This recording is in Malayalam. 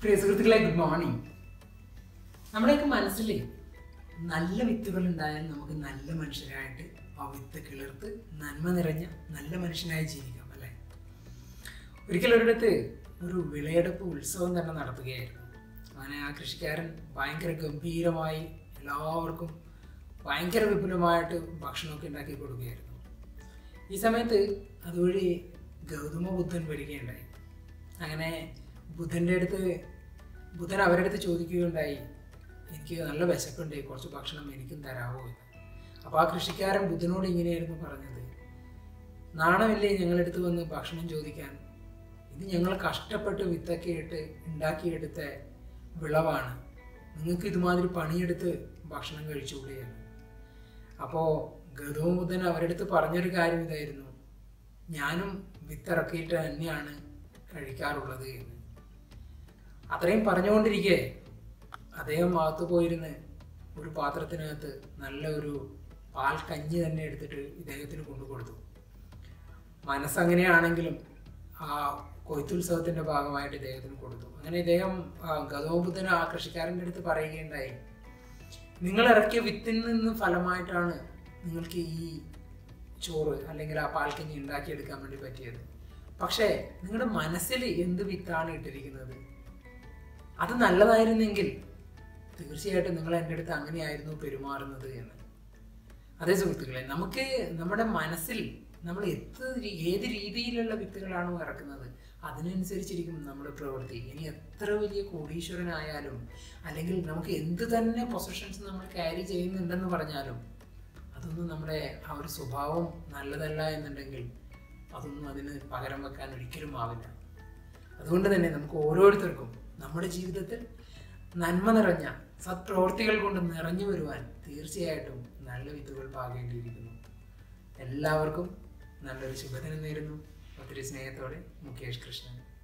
പ്രിയ സുഹൃത്തുക്കളെ ഗുഡ് മോർണിംഗ് നമ്മുടെയൊക്കെ മനസ്സിൽ നല്ല വിത്തുകൾ ഉണ്ടായാൽ നമുക്ക് നല്ല മനുഷ്യരായിട്ട് ആ വിത്ത് കിളിർത്ത് നന്മ നിറഞ്ഞ നല്ല മനുഷ്യനായി ജീവിക്കാം അല്ലേ ഒരിക്കൽ ഒരിടത്ത് ഒരു വിളയെടുപ്പ് ഉത്സവം തന്നെ നടത്തുകയായിരുന്നു അങ്ങനെ ആ കൃഷിക്കാരൻ ഭയങ്കര ഗംഭീരമായി എല്ലാവർക്കും ഭയങ്കര വിപുലമായിട്ട് ഭക്ഷണമൊക്കെ ഉണ്ടാക്കി കൊടുക്കുകയായിരുന്നു ഈ സമയത്ത് അതുവഴി ഗൗതമ ബുദ്ധൻ വരികയുണ്ടായി അങ്ങനെ ബുദ്ധൻ്റെ അടുത്ത് ബുദ്ധൻ അവരുടെ അടുത്ത് ചോദിക്കുകയുണ്ടായി എനിക്ക് നല്ല വിശപ്പുണ്ട് കുറച്ച് ഭക്ഷണം എനിക്കും തരാമോ എന്ന് അപ്പോൾ ആ കൃഷിക്കാരൻ ബുദ്ധനോട് ഇങ്ങനെയായിരുന്നു പറഞ്ഞത് നാണമില്ലേ ഞങ്ങളടുത്ത് വന്ന് ഭക്ഷണം ചോദിക്കാൻ ഇത് ഞങ്ങൾ കഷ്ടപ്പെട്ട് വിത്തൊക്കെ ഇട്ട് ഉണ്ടാക്കിയെടുത്ത വിളവാണ് നിങ്ങൾക്ക് ഇതുമാതിരി പണിയെടുത്ത് ഭക്ഷണം കഴിച്ചുകൂടെയാണ് അപ്പോൾ ഗൗതമ ബുദ്ധൻ അവരുടെ അടുത്ത് പറഞ്ഞൊരു കാര്യം ഇതായിരുന്നു ഞാനും വിത്തിറക്കിയിട്ട് തന്നെയാണ് കഴിക്കാറുള്ളത് എന്ന് അത്രയും പറഞ്ഞുകൊണ്ടിരിക്കെ അദ്ദേഹം അകത്ത് പോയിരുന്ന് ഒരു പാത്രത്തിനകത്ത് നല്ല ഒരു പാൽ കഞ്ഞി തന്നെ എടുത്തിട്ട് ഇദ്ദേഹത്തിന് കൊണ്ടു കൊടുത്തു മനസ്സങ്ങനെയാണെങ്കിലും ആ കൊയ്ത്തുത്സവത്തിന്റെ ഭാഗമായിട്ട് ഇദ്ദേഹത്തിന് കൊടുത്തു അങ്ങനെ ഇദ്ദേഹം ഗതോബുദ്ധൻ ആ കൃഷിക്കാരൻ്റെ അടുത്ത് പറയുകയുണ്ടായി നിങ്ങൾ ഇറക്കിയ വിത്തിൽ നിന്ന് ഫലമായിട്ടാണ് നിങ്ങൾക്ക് ഈ ചോറ് അല്ലെങ്കിൽ ആ പാൽക്കഞ്ഞി ഉണ്ടാക്കിയെടുക്കാൻ വേണ്ടി പറ്റിയത് പക്ഷേ നിങ്ങളുടെ മനസ്സിൽ എന്ത് വിത്താണ് ഇട്ടിരിക്കുന്നത് അത് നല്ലതായിരുന്നെങ്കിൽ തീർച്ചയായിട്ടും നിങ്ങൾ എൻ്റെ അടുത്ത് അങ്ങനെയായിരുന്നു പെരുമാറുന്നത് എന്ന് അതേ സുഹൃത്തുക്കളെ നമുക്ക് നമ്മുടെ മനസ്സിൽ നമ്മൾ എത്ര രീ- ഏത് രീതിയിലുള്ള വിത്തുകളാണോ ഇറക്കുന്നത് അതിനനുസരിച്ചിരിക്കും നമ്മുടെ പ്രവൃത്തി ഇനി എത്ര വലിയ കോടീശ്വരനായാലും അല്ലെങ്കിൽ നമുക്ക് എന്ത് തന്നെ പൊസിഷൻസ് നമ്മൾ ക്യാരി ചെയ്യുന്നുണ്ടെന്ന് പറഞ്ഞാലും അതൊന്നും നമ്മുടെ ആ ഒരു സ്വഭാവം നല്ലതല്ല എന്നുണ്ടെങ്കിൽ അതൊന്നും അതിന് പകരം വെക്കാൻ ഒരിക്കലും ആവില്ല അതുകൊണ്ട് തന്നെ നമുക്ക് ഓരോരുത്തർക്കും നമ്മുടെ ജീവിതത്തിൽ നന്മ നിറഞ്ഞ സത്പ്രവൃത്തികൾ കൊണ്ട് നിറഞ്ഞു വരുവാൻ തീർച്ചയായിട്ടും നല്ല വിത്തുകൾ പാകേണ്ടിയിരിക്കുന്നു എല്ലാവർക്കും നല്ലൊരു ശുഭദിനം നേരുന്നു ഒത്തിരി സ്നേഹത്തോടെ മുകേഷ് കൃഷ്ണൻ